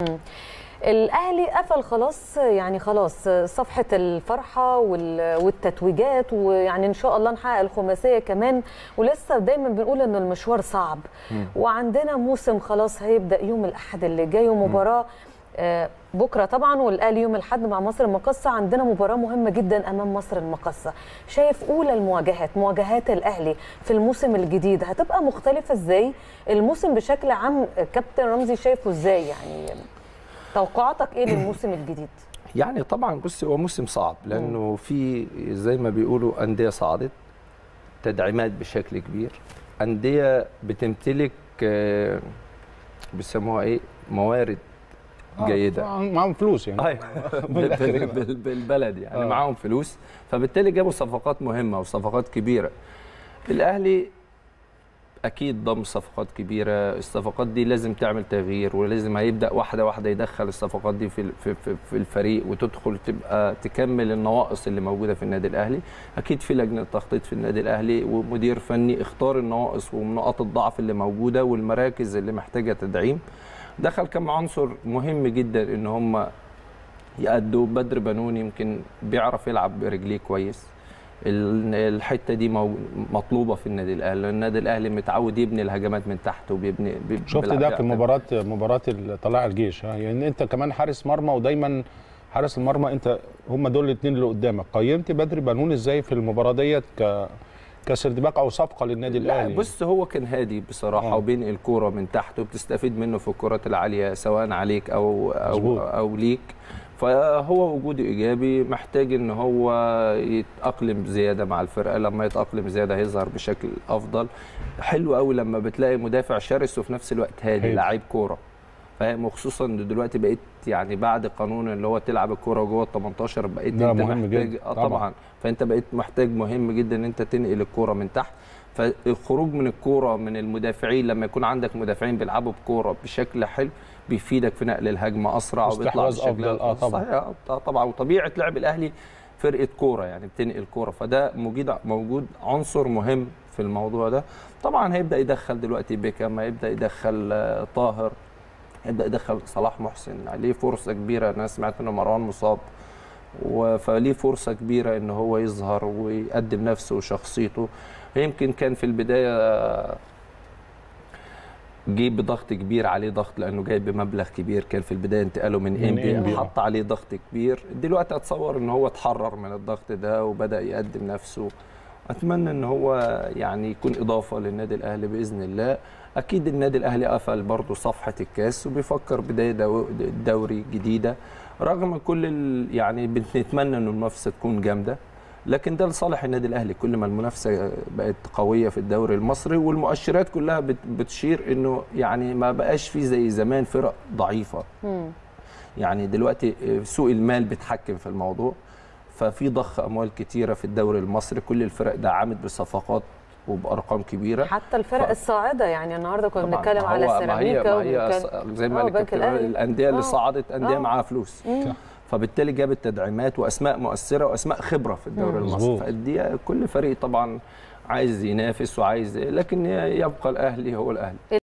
الاهلي قفل خلاص يعني خلاص صفحه الفرحه وال- والتتويجات ويعني ان شاء الله نحقق الخماسيه كمان ولسه دايما بنقول ان المشوار صعب وعندنا موسم خلاص هيبدا يوم الاحد اللي جاي ومباراه آه، بكره طبعا والاهلي يوم الاحد مع مصر المقاصه عندنا مباراه مهمه جدا امام مصر المقاصه شايف اولى المواجهات مواجهات الاهلي في الموسم الجديد هتبقى مختلفه ازاي الموسم بشكل عام كابتن رمزي شايفه ازاي يعني توقعاتك ايه للموسم الجديد يعني طبعا بص هو موسم صعب لانه في زي ما بيقولوا انديه صعدت تدعيمات بشكل كبير انديه بتمتلك آه، بيسموها ايه موارد جيده آه، معاهم فلوس يعني أيوة. بال- بال- بال- بالبلد يعني آه. معاهم فلوس فبالتالي جابوا صفقات مهمه وصفقات كبيره الاهلي اكيد ضم صفقات كبيره الصفقات دي لازم تعمل تغيير ولازم هيبدا واحده واحده يدخل الصفقات دي في في في- في الفريق وتدخل تبقى تكمل النواقص اللي موجوده في النادي الاهلي اكيد في لجنه تخطيط في النادي الاهلي ومدير فني اختار النواقص ونقاط الضعف اللي موجوده والمراكز اللي محتاجه تدعيم دخل كم عنصر مهم جدا ان هم يأدوا بدر بنون يمكن بيعرف يلعب برجليه كويس ال- الحته دي مو- مطلوبه في النادي الاهلي لأن النادي الاهلي متعود يبني الهجمات من تحت وبيبني بي- شفت بيلعب ده في بيعتمد. مباراه مباراه طلائع الجيش ها يعني انت كمان حارس مرمى ودايما حارس المرمى انت هم دول الاثنين اللي قدامك قيمت بدر بنون ازاي في المباراه ديت ك كسردباك او صفقه للنادي لا الاهلي بص هو كان هادي بصراحه آه. وبينقل الكوره من تحت وبتستفيد منه في الكرات العاليه سواء عليك او او مظبوط. او ليك فهو وجوده ايجابي محتاج ان هو يتاقلم زياده مع الفرقه لما يتاقلم زياده هيظهر بشكل افضل حلو قوي لما بتلاقي مدافع شرس وفي نفس الوقت هادي هادي. لعيب كوره فاهم وخصوصا إن دلوقتي بقيت يعني بعد قانون اللي هو تلعب الكوره جوه ال 18 بقيت ده انت مهم محتاج جدا. آه طبعاً. طبعا فانت بقيت محتاج مهم جدا ان انت تنقل الكوره من تحت فالخروج من الكوره من المدافعين لما يكون عندك مدافعين بيلعبوا بكوره بشكل حلو بيفيدك في نقل الهجمه اسرع وبيطلع واستحواذ بشكل أفضل. آه طبعاً. صحيح آه طبعا وطبيعه لعب الاهلي فرقه كوره يعني بتنقل كوره فده موجود موجود عنصر مهم في الموضوع ده طبعا هيبدا يدخل دلوقتي بيكام هيبدا يدخل آه، طاهر يبدا يدخل صلاح محسن ليه فرصه كبيره انا سمعت ان مروان مصاب و- فليه فرصه كبيره ان هو يظهر ويقدم نفسه وشخصيته يمكن كان في البدايه جه بضغط كبير عليه ضغط لانه جاي بمبلغ كبير كان في البدايه انتقاله من من انبي إنبي، آه. حط عليه ضغط كبير دلوقتي اتصور ان هو اتحرر من الضغط ده وبدا يقدم نفسه اتمنى ان هو يعني يكون اضافه للنادي الاهلي باذن الله اكيد النادي الاهلي قفل برضه صفحه الكاس وبيفكر بدايه دو- دوري جديده رغم كل ال- يعني بنتمنى ان المنافسه تكون جامده لكن ده لصالح النادي الاهلي كل ما المنافسه بقت قويه في الدوري المصري والمؤشرات كلها بت- بتشير انه يعني ما بقاش في زي زمان فرق ضعيفه مم. يعني دلوقتي سوق المال بيتحكم في الموضوع ففي ضخ اموال كتيره في الدوري المصري كل الفرق دعمت بصفقات وبارقام كبيره حتى الفرق ف- الصاعده يعني النهارده كنا طبعاً. بنتكلم ما على هو- ما هي السيراميكا ما هي وبنتكلم- زي ما آه، قال بنك الكابتن الأهلي. الانديه اللي آه. صعدت انديه آه. معاها فلوس مم. فبالتالي جابت تدعيمات واسماء مؤثره واسماء خبره في الدوري مم. المصري مظبوط. فالدي كل فريق طبعا عايز ينافس وعايز لكن يبقى الاهلي هو الاهلي